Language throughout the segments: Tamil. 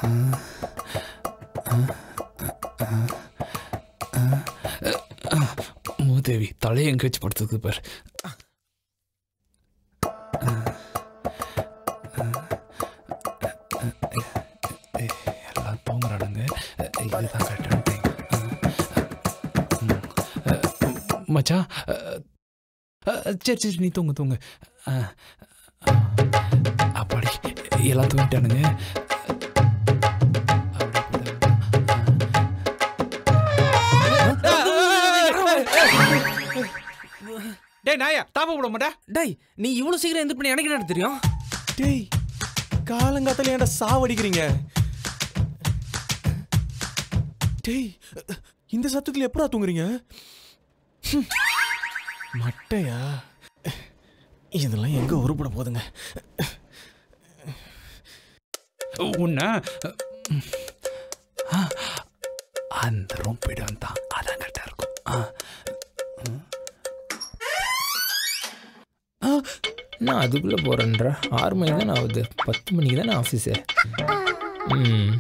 மூதேவி தலையை எங்க வச்சு படுத்துக்கு பாரு எல்லாம் தூங்குறானுங்க இதுதான் கரெக்டான டைம் மச்சான் சரி சரி நீ தூங்கு தூங்கு அப்பாடி எல்லாம் தூங்கிட்டானுங்க டேய் நாயா தாப்ப விட மாட்டா டேய் நீ இவ்வளவு சீக்கிரம் எந்த பண்ணி எனக்கு என்ன தெரியும் டேய் காலங்காத்தால ஏன்டா சாவடிக்கிறீங்க டேய் இந்த சத்தத்துல எப்படா தூங்குறீங்க ஹம். மட்டையா இதெல்லாம் எங்க உருப்பட போகுதுங்க உன்ன அந்த ரூம் போயிட்டு வந்தான் அதான் கரெக்டாக இருக்கும் ஆ. ஆ, நான் அதுக்குள்ளே போகிறேன்ற ஆறு மணி தானே ஆகுது பத்து மணிக்கு தானே ஆஃபீஸு ம்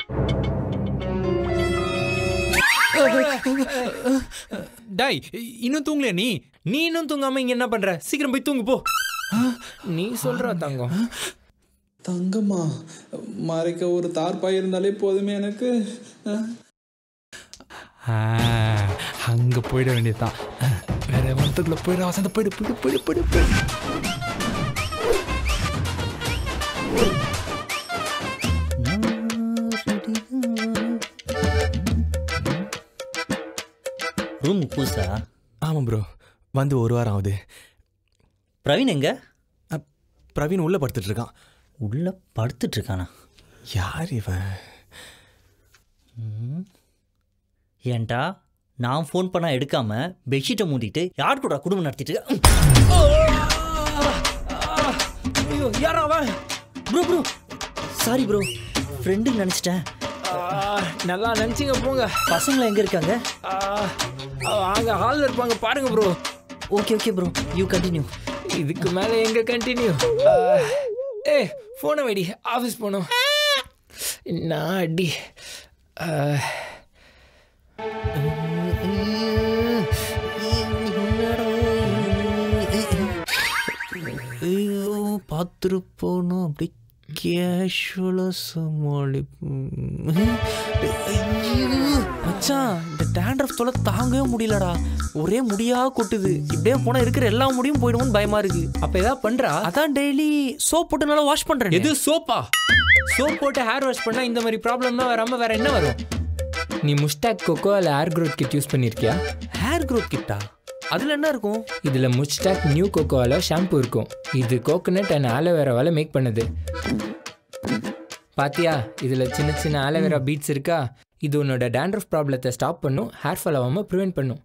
டேய் இன்னும் தூங்கலையா நீ நீ இன்னும் தூங்காம இங்க என்ன பண்ற சீக்கிரம் போய் தூங்கு போ நீ சொல்கிற தங்கம் தங்கம்மா மறைக்க ஒரு தார்பாய் இருந்தாலே போதுமே எனக்கு அங்கே போயிட வேண்டியதுதான் வேற வரத்துக்குள்ள போயிட வசந்த போயிடு போயிடு போயிடு போயிடு போயிடு ரூம் புதுசா ஆமாம் ப்ரோ வந்து ஒரு வாரம் ஆகுது பிரவீன் எங்க பிரவீன் உள்ள படுத்துட்டு இருக்கான் உள்ள படுத்துட்டு இருக்கானா யார் இவன் ஏன்டா நான் ஃபோன் பண்ணா எடுக்காம பெட்ஷீட்டை மூடிட்டு யார் கூட குடும்பம் நடத்திட்டு இருக்க? ஐயோ யாரா அவன் bro bro sorry bro friend நினச்சிட்டேன் நல்லா நினச்சிங்க போங்க பசங்களாம் எங்கே இருக்காங்க அங்கே ஹாலில் இருப்பாங்க பாருங்க bro okay okay bro you continue இதுக்கு மேலே எங்கே கண்டினியூ ஏ ஃபோனை வைடி ஆஃபீஸ் போகணும் நான் அடி ஆ, ஐயோ பார்த்துருப்போனும் அப்படி கேஷுவலாக சமாளிப்போம் ஐயோ மச்சான் இந்த டேண்ட்ரஃப் தொலை தாங்கவே முடியலடா ஒரே முடியா கொட்டுது இப்படியே போனால் இருக்கிற எல்லா முடியும் போயிடுமோன்னு பயமா இருக்கு அப்போ ஏதாவது பண்ணுறா அதான் டெய்லி சோப் போட்டு நல்லா வாஷ் பண்ணுறேன் எது சோப்பா சோப் போட்டு ஹேர் வாஷ் பண்ணால் இந்த மாதிரி ப்ராப்ளம் தான் வராமல் வேற என்ன வரும் நீ முஸ்டாக் கோகோ இல்லை ஹேர் க்ரோத் கிட் யூஸ் பண்ணியிருக்கியா ஹேர் க்ரோத் கிட்டா அதில் என்ன இருக்கும் இதில் முஸ்டாக் நியூ கோகோவால் ஷாம்பு இருக்கும் இது கோகோனட் அண்ட் ஆலோவேராவால் மேக் பண்ணுது பாத்தியா இதில் சின்ன சின்ன ஆலோவேரா பீட்ஸ் இருக்கா இது உன்னோட டேண்ட்ரஃப் ப்ராப்ளத்தை ஸ்டாப் பண்ணும் ஹேர் ஃபால் ஆகாமல் ப்ரிவென்ட் பண்ணும்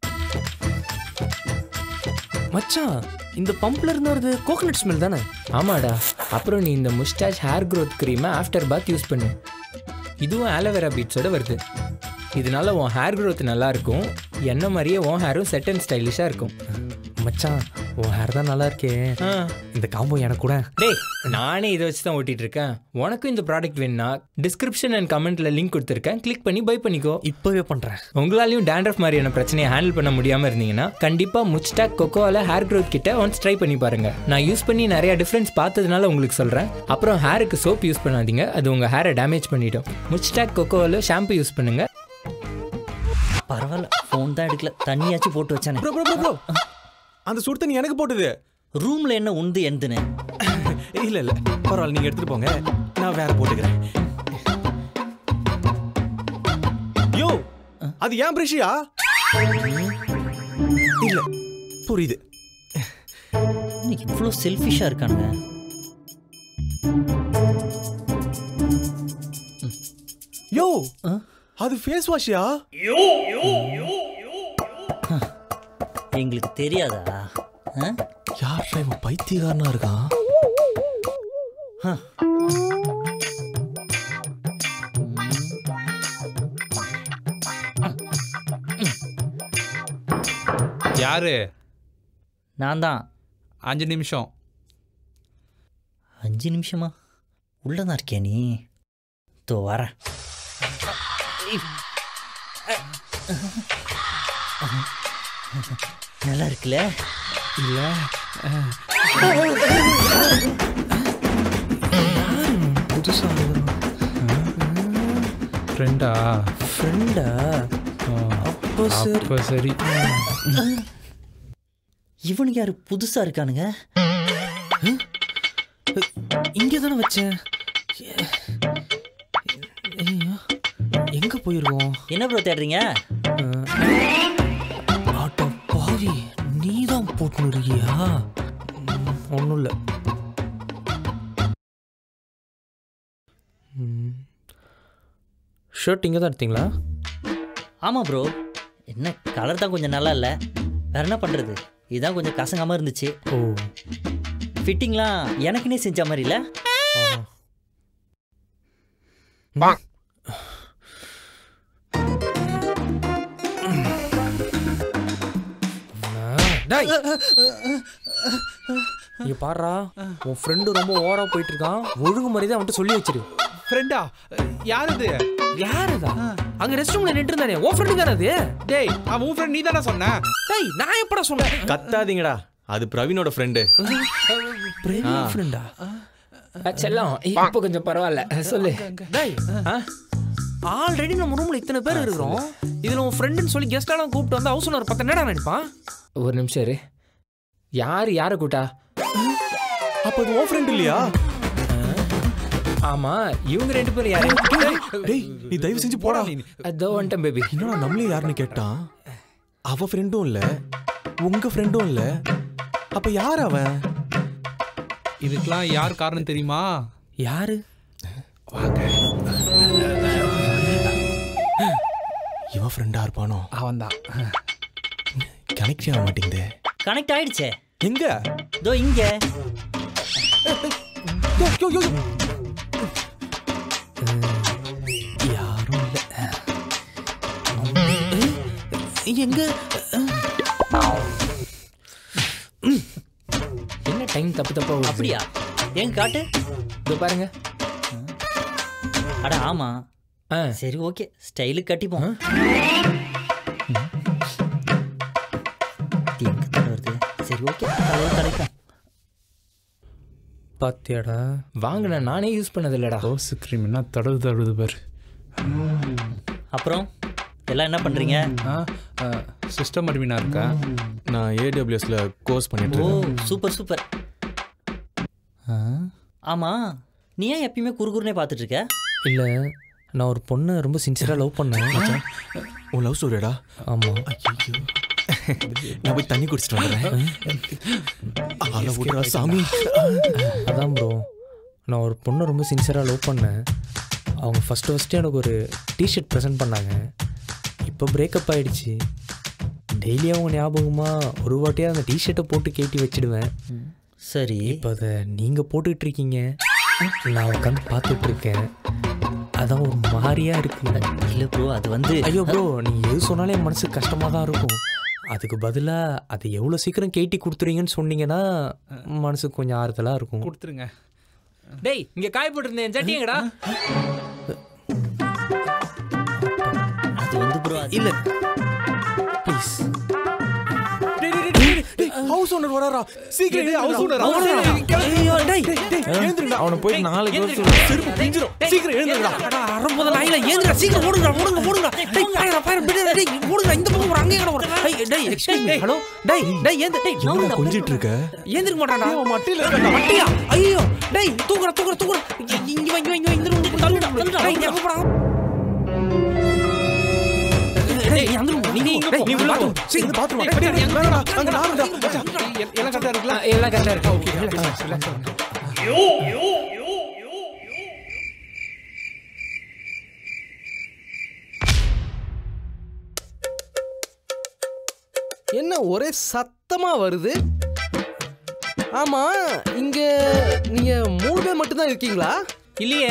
மச்சான் இந்த பம்ப்ல இருந்து வருது கோகனட் ஸ்மெல் தானே ஆமாடா அப்புறம் நீ இந்த முஸ்டாச் ஹேர் க்ரோத் க்ரீமை ஆஃப்டர் பாத் யூஸ் பண்ணு இதுவும் ஆலோவேரா பீட்ஸோட வருது இதனால உன் ஹேர் growth நல்லா இருக்கும் என்ன மாதிரியே உன் ஹேரும் செட் அண்ட் ஸ்டைலிஷாக இருக்கும் மச்சான் உன் ஹேர் தான் நல்லா இருக்கே ஆ இந்த காம்போ எனக்கு கூட டேய் நானே இதை வச்சு தான் ஓட்டிட்டு இருக்கேன் உனக்கும் இந்த ப்ராடக்ட் வேணும்னா டிஸ்கிரிப்ஷன் அண்ட் கமெண்ட்ல லிங்க் கொடுத்துருக்கேன் கிளிக் பண்ணி பை பண்ணிக்கோ இப்போவே பண்ணுறேன் உங்களாலையும் டேண்ட்ரஃப் மாதிரியான பிரச்சனையை ஹேண்டில் பண்ண முடியாமல் இருந்தீங்கன்னா கண்டிப்பாக முச்டாக் கொக்கோவால ஹேர் growth கிட்ட ஒன்ஸ் ட்ரை பண்ணி பாருங்க நான் யூஸ் பண்ணி நிறைய டிஃப்ரென்ஸ் பார்த்ததுனால உங்களுக்கு சொல்கிறேன் அப்புறம் ஹேருக்கு சோப் யூஸ் பண்ணாதீங்க அது உங்கள் ஹேரை டேமேஜ் பண்ணிடும் முச்டாக் கொக்கோவால ஷாம்பு யூஸ் பண்ணுங்க பரவாயில்ல ஃபோன் தான் எடுக்கல தண்ணியாச்சும் போட்டு வச்சானே ப்ரோ ப்ரோ ப்ரோ ப்ரோ அந்த சுடு தண்ணி எனக்கு போட்டுது ரூம்ல என்ன உந்து எந்துன்னு இல்ல இல்ல பரவாயில்ல நீங்க எடுத்துட்டு போங்க நான் வேற போட்டுக்கிறேன் யோ அது ஏன் பிரஷியா இல்ல புரியுது இன்னைக்கு இவ்வளோ செல்ஃபிஷாக இருக்கானுங்க யோ ஆ? அது ஃபேஸ் வாஷியா எங்களுக்கு தெரியாதா ஆ? யார் இவன் பைத்தியக்காரனா இருக்கான் யாரு நான் தான் அஞ்சு நிமிஷம் அஞ்சு நிமிஷமா உள்ளதான் இருக்கியா நீ தோ வரேன் நல்லா இருக்குல்ல இல்லை புதுசா ஃப்ரெண்டா ஃப்ரெண்டா அப்போ சரி அப்போ சரி இவனுக்கு யாரு புதுசா இருக்கானுங்க இங்கே தானே வச்சேன் ஐயோ, எங்க போயிருவோம் என்ன ப்ரோ தேடுறீங்க ஆட்டோ பாவி நீ தான் போட்டுன்னு இருக்கியா ஒன்றும் இல்லை ஷர்ட் இங்கே தான் எடுத்தீங்களா ஆமா ப்ரோ என்ன கலர் தான் கொஞ்சம் நல்லா இல்லை வேற என்ன பண்றது இதுதான் கொஞ்சம் கசங்காம இருந்துச்சு ஓ ஃபிட்டிங்லாம் எனக்குன்னே செஞ்ச மாதிரி இல்லை டேய் இங்க பாடுறா உன் ஃப்ரெண்டு ரொம்ப ஓவரா போயிட்டு இருக்கான் ஒழுங்கு மாதிரி தான் அவன்கிட்ட சொல்லி வச்சிரு ஃப்ரெண்டா யார் இது யாருதா அங்க ரெஸ்ட் ரூம்ல நின்று இருந்தானே உன் ஃப்ரெண்டு தானே அது டேய் அவன் உன் ஃப்ரெண்ட் நீ தானே சொன்ன டேய் நான் எப்படா சொன்னேன் கத்தாதீங்கடா அது பிரவீனோட ஃப்ரெண்டு பிரேம் ஃப்ரெண்டா செல்லம் இப்போ கொஞ்சம் பரவாயில்ல சொல்லு டேய் ஆல்ரெடி நம்ம ரூம்ல இத்தனை பேர் இருக்கிறோம் இதுல உன் ஃப்ரெண்டுன்னு சொல்லி கெஸ்டாலாம் கூப்பிட்டு வந்து ஹவுஸ் ஓனர் பத்த என்னடா நினைப்பான் ஒரு நிமிஷம் இரு யார் யாரை கூட்டா அப்ப அது உன் ஃப்ரெண்ட் இல்லையா ஆமா இவங்க ரெண்டு பேரும் யாரு டேய் நீ தயவு செஞ்சு போடா அதோ வந்துட்டேன் பேபி என்னடா நம்மளே யாருன்னு கேட்டான் அவ ஃப்ரெண்டும் இல்ல உங்க ஃப்ரெண்டும் இல்ல அப்ப யார் அவன் இதுக்கெல்லாம் யார் காரணம் தெரியுமா யாரு இவன் ஃப்ரெண்டா இருப்பானோ அவன்தான் கனெக்ட் ஆக மாட்டேங்குதே கனெக்ட் ஆயிடுச்சே எங்க இதோ இங்க யோ, யோ, யோ, யோ. யாரும் இல்ல எங்க என்ன டைம் தப்பு தப்பா ஓடுது? அப்படியா ஏன் காட்டு இதோ பாருங்க அட ஆமா ஆ சரி ஓகே ஸ்டைலுக்கு கட்டிப்போம் இது எங்க தலை வருது சரி ஓகே தலைவர் தலைப்போம் பாத்தியாடா வாங்கின நானே யூஸ் பண்ணது இல்லடா ரோஸ் க்ரீம் என்ன தடவு தடவுது பாரு அப்புறம் எல்லாம் என்ன பண்றீங்க ஆ சிஸ்டம் அட்மினா இருக்கா நான் ஏடபிள்யூஎஸ்ல கோர்ஸ் பண்ணிட்டு ஓ இருக்கேன் சூப்பர் சூப்பர் ஆமா நீ ஏன் எப்பயுமே குறுகுறுனே பார்த்துட்டு இருக்க இல்ல நான் ஒரு பொண்ணை ரொம்ப சின்சியரா லவ் பண்ணேன் உன் லவ் ஸ்டோரியாடா ஆமா நான் போய் தண்ணி குடிச்சிட்டு வந்துடுறேன் ஆள விட்றா சாமி அதான் ப்ரோ நான் ஒரு பொண்ணை ரொம்ப சின்சியராக லவ் பண்ணேன் அவங்க ஃபஸ்ட்டு ஃபஸ்ட்டு எனக்கு ஒரு டிஷர்ட் ப்ரெசென்ட் பண்ணாங்க இப்போ பிரேக்கப் ஆயிடுச்சு டெய்லி அவங்க ஞாபகமாக ஒரு வாட்டியாக அந்த டிஷர்ட்டை போட்டு கேட்டி வச்சிடுவேன் சரி இப்போ அதை நீங்கள் போட்டுக்கிட்டு இருக்கீங்க நான் உட்காந்து பார்த்துட்டு இருக்கேன் அதான் ஒரு மாதிரியா இருக்கு இல்ல ப்ரோ அது வந்து ஐயோ ப்ரோ நீங்கள் எது சொன்னாலே என் மனசு கஷ்டமாக தான் இருக்கும் அதுக்கு பதிலாக அதை எவ்வளோ சீக்கிரம் கேட்டி கொடுத்துறீங்கன்னு சொன்னீங்கன்னா மனசுக்கு கொஞ்சம் ஆறுதலாக இருக்கும் கொடுத்துருங்க டேய் இங்க காய் போட்டிருந்தேன் சட்டி எங்கடா அது வந்து ப்ரோ இல்லை ப்ளீஸ் ஹவுஸ் ஓனர் வராரா சீக்கிரம் ஹவுஸ் ஓனர் அவனை போய் நாளைக்கு வர சொல்லு. செருப்பு பிஞ்சிரும் சீக்கிரம் எழுந்துடா அடா, அறம்போத நாயில ஏந்துடா, சீக்கிரம் ஓடுங்கடா, ஓடுங்க, ஓடுங்க. டேய், பாருடா, பாரு, விடு, டேய், ஓடுங்கடா, இந்த பக்கம் ஒரு, அங்கே எங்கடா ஒரு. டேய், டேய், excuse me, hello? டேய், டேய், ஏந்து, டேய், என்னடா கொஞ்சிட்டு இருக்க ஏந்திருக்க மாட்டான்டா. மட்டில இருக்கா மட்டியா? ஐயோ, டேய், தூக்குடா, தூக்குடா, தூக்குடா. இங்க, இங்க வா, இங்க வா, இங்க வா, இந்த room க்கு தள்ளுடா, தள்ளுடா. டேய், இங்க போடா. டேய், நீ அந்த room, நீ, நீ, டேய், நீ உள்ள போ. சீக்கிரம் bathroom வா. டேய், டேய், வேணாடா, அங்க நானும் தான். எல்லாம் கரெக்டாக இருக்குல்ல எல்லாம் கரெக்டா இருக்கு ஓகே என்ன ஒரே சத்தமா வருது ஆமா இங்க நீங்க மூணு பேர் மட்டும்தான் இருக்கீங்களா இல்லையே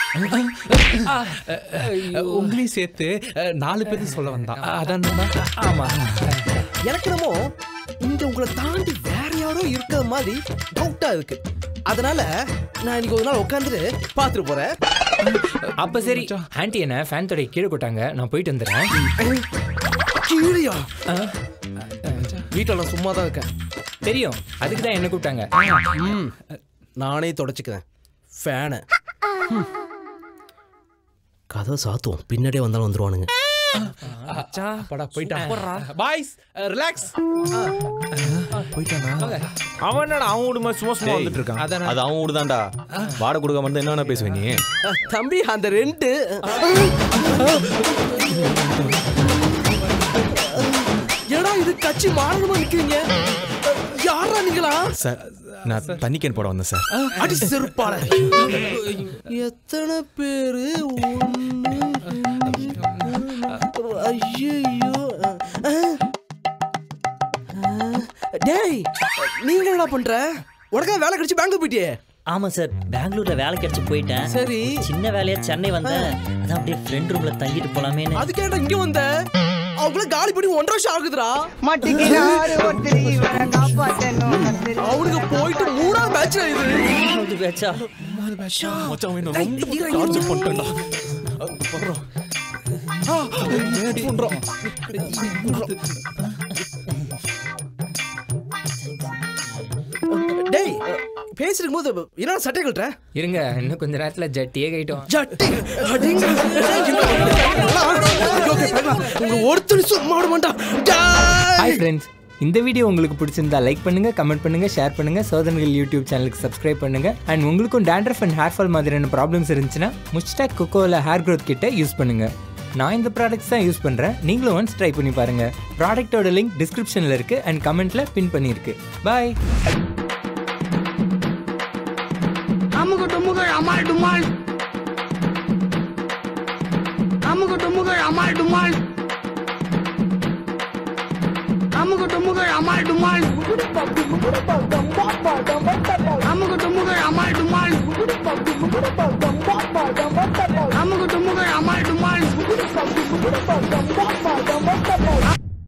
உங்களையும் சேர்த்து அஹ், நாலு பேர் சொல்ல வந்தான் அதான் ஆமா எனக்கு என்னமோ இங்க உங்களை தாண்டி வேற யாரோ இருக்கிற மாதிரி டவுட்டா இருக்கு அதனால நான் இன்னைக்கு ஒரு நாள் உட்காந்துட்டு பார்த்துட்டு போறேன் அப்ப சரி ஆன்ட்டி என்ன ஃபேன் தொடைய கீழே போட்டாங்க நான் போயிட்டு வந்துடுறேன் கீழியா வீட்டில் நான் சும்மா தான் இருக்கேன் தெரியும் அதுக்கு தான் என்ன கூப்பிட்டாங்க ம் நானே தொடச்சிக்கிறேன் ஃபேனை கதை சாத்துவோம் பின்னாடியே வந்தாலும் வந்துருவானுங்க படா போயிட்டான் பாய்ஸ் ரிலாக்ஸ் அவன் என்னடா அவன் வீடு மாதிரி சும்மா சும்மா வந்துட்டு இருக்கான் அதானே. அது அவன் வீடு தான்டா வாடகை கொடுக்காம இருந்தா என்ன வேணா பேசுவேன் நீ அஹ், தம்பி அந்த ரெண்டு ஏடா இது கட்சி மாறணுமா நிக்கிறீங்க யாரா நீங்களா சார் நான் தண்ணி கேன் போட வந்தேன் சார் அடி செருப்பால எத்தனை பேரு ஐயோ டேய் நீங்க என்ன பண்ற உனக்கா வேலை கிடைச்சு பெங்களூர் போயிட்டியே ஆமாம் சார் பெங்களூர்ல வேலை கிடைச்சு போயிட்டேன் சரி சின்ன வேலையா சென்னை வந்தேன் அதான் அப்படியே ஃப்ரெண்ட் ரூம்ல தங்கிட்டு போலாமேன்னு அதுக்கேடா இங்க வந்த அவங்கள காலி பண்ணி ஒன்றரை வருஷம் ஆகுதுடா மாட்டிக்கிறாரு ஒருத்தர் இவரை காப்பாத்தணும் கத்திரி. அவனுக்கு போயிட்டு மூணாவது மேட்ச் இது அது பேச்சா மச்சான் அவன் என்ன ரொம்ப டார்ச்சர் பண்ணிட்டான்டா வர்றோம் டேய் பேசிருக்கும் போது என்ன சட்டை கட்டுற இருங்க இன்னும் கொஞ்ச நேரத்துல ஜட்டியே கைட்டோம் ஜட்டி அடிங்க உங்க ஒருத்தர் சும்மா விட மாட்டான் டேய். ஹாய் ஃப்ரெண்ட்ஸ் இந்த வீடியோ உங்களுக்கு பிடிச்சிருந்தா லைக் பண்ணுங்க கமெண்ட் பண்ணுங்க ஷேர் பண்ணுங்க சோதனைகள் யூடியூப் சேனலுக்கு சப்ஸ்கிரைப் பண்ணுங்க அண்ட் உங்களுக்கும் டேண்ட்ரஃப் அண்ட் ஹேர் ஃபால் மாதிரியான ப்ராப்ளம்ஸ் இருந்துச்சுன்னா முஸ்டாக் கொக்கோவில் ஹேர் க்ரோத் கிட்ட யூஸ் பண்ணுங்க நான் இந்த ப்ராடக்ட்ஸ் தான் யூஸ் பண்ணுறேன் நீங்களும் ஒன்ஸ் ட்ரை பண்ணி பாருங்க ப்ராடக்ட்டோட லிங்க் டிஸ்கிரிப்ஷனில் இருக்கு அண்ட் கமெண்ட்ல பின் பண்ணியிருக்கு பாய் அமுகு டுமுகள் அமால் டுமால் அமுகு டுமுகள் அமால் டுமால் அமுகு டுமுகள் அமால் டுமால் அமுகு டுமுகள் அமால் டுமால்